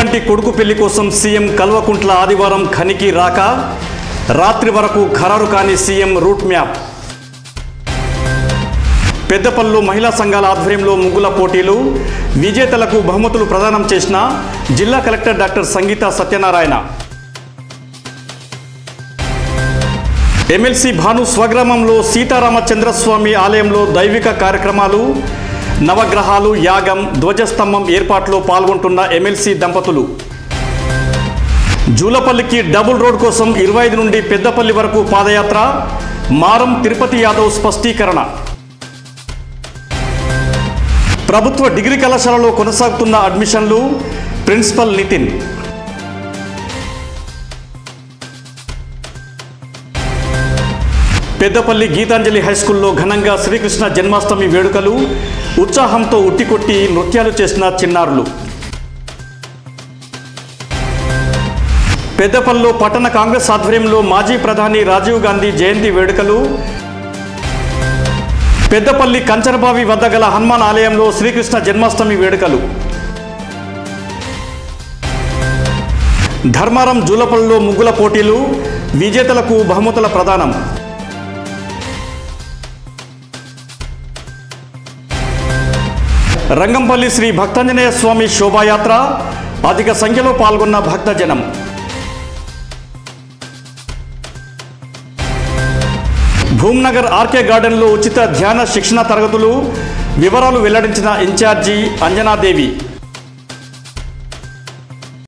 కన్నంటి కొడుకు పెళ్లి కోసం సీఎం కల్వకుంట్ల ఆదివారం ఖనికి రాక రాత్రి వరకు ఖరారు కాని సీఎం రూట్ మ్యాప్ పెద్దపల్లిలో మహిళా సంఘాల ఆధ్వర్యంలో ముగ్గుల పోటీలు విజేతలకు బహుమతులు ప్రదానం చేసిన జిల్లా collector doctor Sangeetha Satyanarayana MLC Bhanu స్వగ్రామంలో సీతారామచంద్రస్వామి ఆలయంలో దైవిక కార్యక్రమాలు నవగ్రహాలు యాగం ధ్వజస్తంభం ఏర్పాట్లో పాల్గొంటున్న ఎమ్మెల్సీ దంపతులు జూలపల్లికి డబుల్ రోడ్ కోసం ఇరవై ఐదు నుండి పెద్దపల్లి వరకు పాదయాత్ర మారం తిరుపతి యాదవ్ స్పష్టీకరణ ప్రభుత్వ డిగ్రీ కళాశాలలో కొనసాగుతున్న అడ్మిషన్లు ప్రిన్సిపల్ నితిన్ పెద్దపల్లి గీతాంజలి హైస్కూల్లో ఘనంగా శ్రీకృష్ణ జన్మాష్టమి వేడుకలు ఉత్సాహంతో ఉట్టికొట్టి నృత్యాలు చేసిన చిన్నారులు పెద్దపల్లిలో పట్టణ కాంగ్రెస్ ఆధ్వర్యంలో మాజీ ప్రధాని రాజీవ్ గాంధీ జయంతి వేడుకలు పెద్దపల్లి కంచరబావి వద్ద గల హనుమాన్ ఆలయంలో శ్రీకృష్ణ జన్మాష్టమి వేడుకలు ధర్మారం జూలపల్లిలో ముగ్గుల పోటీలు విజేతలకు బహుమతుల ప్రదానం రంగంపల్లి శ్రీ భక్తాంజనేయ స్వామి శోభాయాత్ర అధిక సంఖ్యలో పాల్గొన్న భక్తజనం భూమ్నగర్ ఆర్కే గార్డెన్లో ఉచిత ధ్యాన శిక్షణ తరగతులు వివరాలు వెల్లడించిన ఇన్ఛార్జి అంజనాదేవి